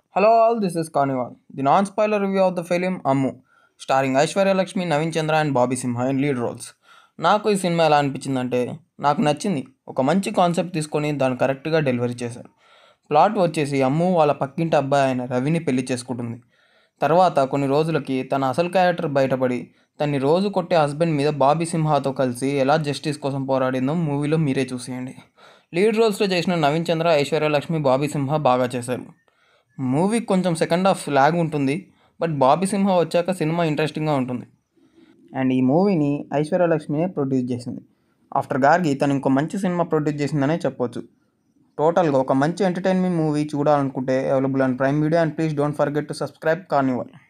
Hello all, this is Carnival, the non-spoiler review of the film Ammu, starring Aishwarya Lakshmi Naveen Chandra and Bobby Simha in lead roles నాకు ఈ cinema ఎలా అనిపించిందంటే నాకు నచ్చింది ఒక మంచి కాన్సెప్ట్ తీసుకొని దాన్ని కరెక్ట్గా డెలివరీ చేశారు ప్లాట్ వచ్చేసి అమ్ము వాళ్ళ పక్కింటి అబ్బాయి అయిన రవిని పెళ్లి చేసుకుంటుంది తర్వాత కొన్ని రోజులకి తన అసలు క్యారెక్టర్ బయటపడి తన్ని రోజు కొట్టే హస్బెండ్ మీద బాబీ సింహాతో కలిసి ఎలా జస్టిస్ కోసం పోరాడిందో మూవీలో మీరే చూసేయండి లీడ్ రోల్స్లో చేసిన నవీన్ చంద్ర ఐశ్వర్య లక్ష్మి బాబీ సింహ బాగా చేశారు మూవీ కొంచెం సెకండ్ హాఫ్ లాగ్ ఉంటుంది బట్ బాబీ సింహ వచ్చాక సినిమా ఇంట్రెస్టింగ్గా ఉంటుంది అండ్ ఈ మూవీని ఐశ్వర్య లక్ష్మినే ప్రొడ్యూస్ చేసింది ఆఫ్టర్ గార్గి తను ఇంకో మంచి సినిమా ప్రొడ్యూస్ చేసిందనే చెప్పొచ్చు టోటల్గా ఒక మంచి ఎంటర్టైన్మెంట్ మూవీ చూడాలనుకుంటే available and prime video and please don't forget to subscribe Carnival